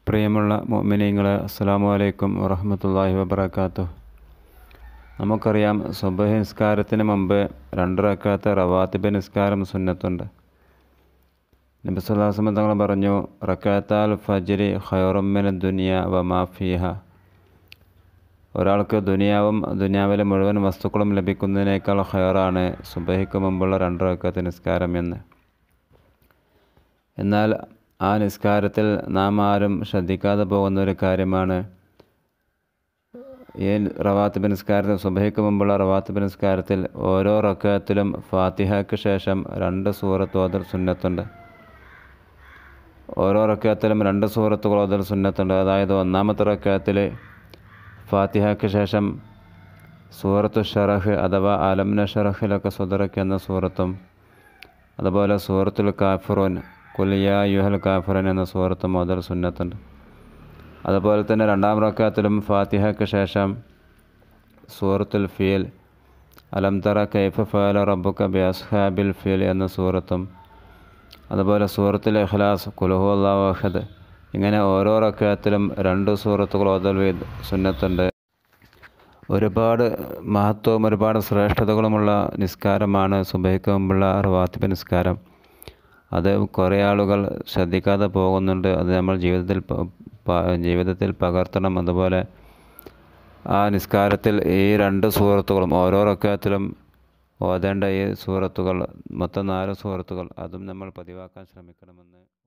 പ്രിയമുള്ള മോമിനിങ്ങളെ അസ്സാം വലൈക്കും വറഹമത്തല്ലാഹി വബർക്കാത്തു നമുക്കറിയാം സുബഹി നിസ്കാരത്തിന് മുമ്പ് രണ്ട് റക്കാത്ത റവാത്തിബ് നിസ്കാരം സുന്നത്തുണ്ട് നബി സുല്ലാസ്മ തങ്ങൾ പറഞ്ഞു റക്കാത്താൽ ഫജ്രി ഖൈറുമിൻ ദുനിയ വ മാഫിഹ ഒരാൾക്ക് ദുനിയാവും ദുനിയാവിലെ മുഴുവൻ വസ്തുക്കളും ലഭിക്കുന്നതിനേക്കാൾ ഖൈറാണ് സുബഹിക്ക് മുമ്പുള്ള രണ്ട് റക്കാത്ത നിസ്കാരം എന്ന് എന്നാൽ ആ നിസ്കാരത്തിൽ നാം ആരും ശ്രദ്ധിക്കാതെ പോകുന്ന ഒരു കാര്യമാണ് ഈ റവാത്തിബ് നിസ്കാരത്തിൽ സുബഹിക്ക് മുമ്പുള്ള റവാത്തിബ് നിസ്കാരത്തിൽ ഓരോ റക്കാത്തിലും ഫാത്തിഹയ്ക്ക് ശേഷം രണ്ട് സൂറത്ത് ഓതൽ സുന്നത്തുണ്ട് ഓരോ റക്കാത്തിലും രണ്ട് സൂറത്തുകൾ ഓതൽ സുന്നത്തുണ്ട് അതായത് ഒന്നാമത്തെ റക്കാത്തിൽ ഫാത്തിഹയ്ക്ക് ശേഷം സൂറത്തു ഷറഹ് അഥവാ അലംന ഷറഹിലൊക്കെ സുദറക്ക് എന്ന സൂറത്തും അതുപോലെ സൂറത്തുൽ കാഫിറൂൻ കുലിയ യുഹൽ കാഫിറൻ എന്ന സൂറത്ത് മുതൽ സുന്നത്തുണ്ട് അതുപോലെ തന്നെ രണ്ടാം റക്കാത്തിലും ഫാത്തിഹയ്ക്ക് ശേഷം സൂറത്തുൽ ഫീൽ അലം തറ കൈഫ ഫാല റബ്ബുക ബി അസ്ഹാബിൽ ഫീൽ എന്ന സൂറത്തും അതുപോലെ സൂറത്തുൽ ഇഖ്ലാസ് കുലുഹു അള്ളാഹു അഹദ് ഇങ്ങനെ ഓരോ റക്കാത്തിലും രണ്ട് സൂറത്തുകൾ ഓതൽ സുന്നത്തുണ്ട് ഒരുപാട് മഹത്വവും ഒരുപാട് ശ്രേഷ്ഠതകളുമുള്ള നിസ്കാരമാണ് സുബഹിക്ക് മുമ്പുള്ള റവാത്തിബ് നിസ്കാരം അത് കുറേ ആളുകൾ ശ്രദ്ധിക്കാതെ പോകുന്നുണ്ട് അത് നമ്മൾ ജീവിതത്തിൽ ജീവിതത്തിൽ പകർത്തണം അതുപോലെ ആ നിസ്കാരത്തിൽ ഈ രണ്ട് സൂറത്തുകളും ഓരോ റക്കാത്തിലും ഓതേണ്ട ഈ സൂറത്തുകൾ മൊത്തം നാല് സൂറത്തുകൾ അതും നമ്മൾ പതിവാക്കാൻ ശ്രമിക്കണമെന്ന്